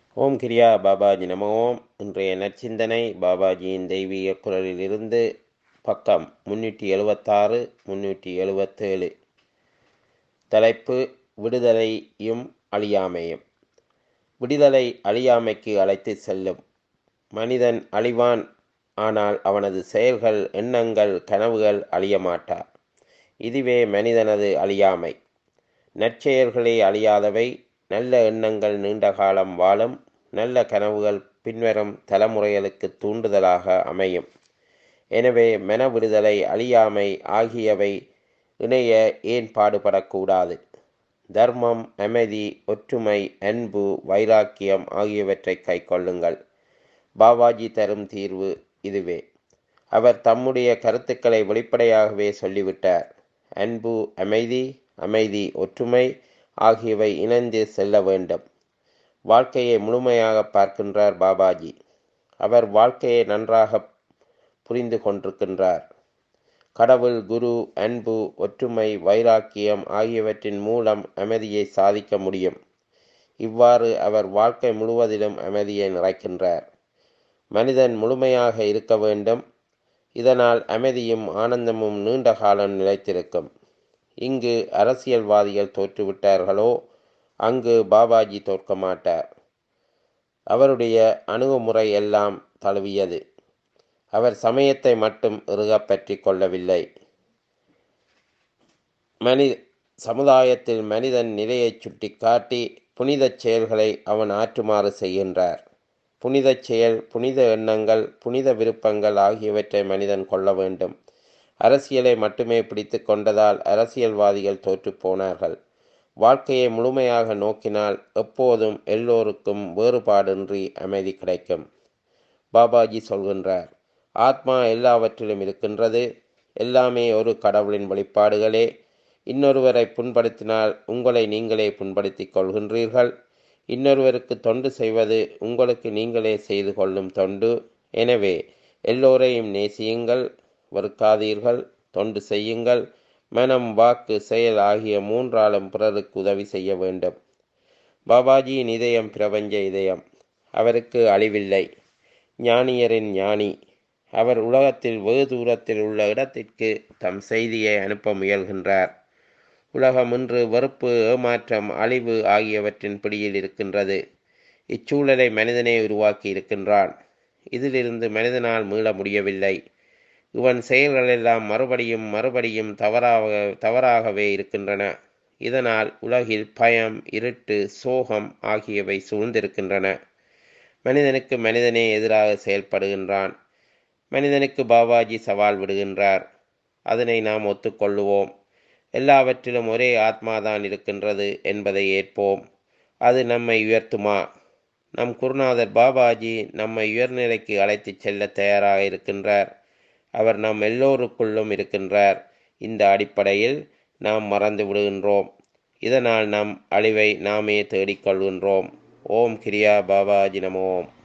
ஓம் கிரியா பாபாஜி நம ஓம் இன்றைய நற்சிந்தனை பாபாஜியின் தெய்வீக குரலிலிருந்து பக்கம் முன்னூற்றி எழுபத்தாறு முன்னூற்றி எழுபத்தேழு தலைப்பு விடுதலையும் அழியாமையும் விடுதலை அழியாமைக்கு அழைத்து செல்லும் மனிதன் அழிவான் ஆனால் அவனது செயல்கள் எண்ணங்கள் கனவுகள் அழியமாட்டா இதுவே மனிதனது அழியாமை நற்செயல்களே அழியாதவை நல்ல எண்ணங்கள் நீண்ட காலம் வாழும் நல்ல கனவுகள் பின்வரும் தலைமுறைகளுக்கு தூண்டுதலாக அமையும் எனவே மன விடுதலை அழியாமை ஆகியவை இணைய ஏன் பாடுபடக்கூடாது தர்மம் அமைதி ஒற்றுமை அன்பு வைராக்கியம் ஆகியவற்றை கைக்கொள்ளுங்கள் பாபாஜி தரும் தீர்வு இதுவே அவர் தம்முடைய கருத்துக்களை வெளிப்படையாகவே சொல்லிவிட்டார் அன்பு அமைதி அமைதி ஒற்றுமை ஆகியவை இணைந்து செல்ல வேண்டும் வாழ்க்கையை முழுமையாக பார்க்கின்றார் பாபாஜி அவர் வாழ்க்கையை நன்றாக புரிந்து கொண்டிருக்கின்றார் கடவுள் குரு அன்பு ஒற்றுமை வைராக்கியம் ஆகியவற்றின் மூலம் அமைதியை சாதிக்க முடியும் இவ்வாறு அவர் வாழ்க்கை முழுவதிலும் அமைதியை நிறைக்கின்றார் மனிதன் முழுமையாக இருக்க வேண்டும் இதனால் அமைதியும் ஆனந்தமும் நீண்ட காலம் நிலைத்திருக்கும் இங்கு அரசியல்வாதிகள் தோற்றுவிட்டார்களோ அங்கு பாபாஜி தோற்க மாட்டார் அவருடைய அணுகுமுறை எல்லாம் தழுவியது அவர் சமயத்தை மட்டும் இறுக பற்றி கொள்ளவில்லை மனி சமுதாயத்தில் மனிதன் நிலையை சுட்டி காட்டி புனித செயல்களை அவன் ஆற்றுமாறு செய்கின்றார் புனித செயல் புனித எண்ணங்கள் புனித விருப்பங்கள் ஆகியவற்றை மனிதன் கொள்ள வேண்டும் அரசியலை மட்டுமே பிடித்து கொண்டதால் அரசியல்வாதிகள் தோற்று போனார்கள் வாழ்க்கையை முழுமையாக நோக்கினால் எப்போதும் எல்லோருக்கும் வேறுபாடின்றி அமைதி கிடைக்கும் பாபாஜி சொல்கின்றார் ஆத்மா எல்லாவற்றிலும் இருக்கின்றது எல்லாமே ஒரு கடவுளின் வெளிப்பாடுகளே இன்னொருவரை புண்படுத்தினால் உங்களை நீங்களே புண்படுத்திக் கொள்கின்றீர்கள் இன்னொருவருக்கு தொண்டு செய்வது உங்களுக்கு நீங்களே செய்து கொள்ளும் தொண்டு எனவே எல்லோரையும் நேசியுங்கள் வெறுக்காதீர்கள் தொண்டு செய்யுங்கள் மனம் வாக்கு செயல் ஆகிய மூன்றாலும் பிறருக்கு உதவி செய்ய வேண்டும் பாபாஜியின் இதயம் பிரபஞ்ச இதயம் அவருக்கு அழிவில்லை ஞானியரின் ஞானி அவர் உலகத்தில் வெகு தூரத்தில் உள்ள இடத்திற்கு தம் செய்தியை அனுப்ப முயல்கின்றார் உலகம் இன்று வெறுப்பு ஏமாற்றம் அழிவு ஆகியவற்றின் பிடியில் இருக்கின்றது இச்சூழலை மனிதனே உருவாக்கி இருக்கின்றான் இதிலிருந்து மனிதனால் மீள முடியவில்லை இவன் செயல்களெல்லாம் மறுபடியும் மறுபடியும் தவறாக தவறாகவே இருக்கின்றன இதனால் உலகில் பயம் இருட்டு சோகம் ஆகியவை சூழ்ந்திருக்கின்றன மனிதனுக்கு மனிதனே எதிராக செயல்படுகின்றான் மனிதனுக்கு பாபாஜி சவால் விடுகின்றார் அதனை நாம் ஒத்துக்கொள்ளுவோம் எல்லாவற்றிலும் ஒரே ஆத்மாதான் இருக்கின்றது என்பதை ஏற்போம் அது நம்மை உயர்த்துமா நம் குருநாதர் பாபாஜி நம்மை உயர்நிலைக்கு அழைத்துச் செல்ல தயாராக இருக்கின்றார் அவர் நம் எல்லோருக்குள்ளும் இருக்கின்றார் இந்த அடிப்படையில் நாம் மறந்து விடுகின்றோம் இதனால் நம் அழிவை நாமே தேடிக்கொள்கின்றோம் ஓம் கிரியா பாபாஜி நமோம்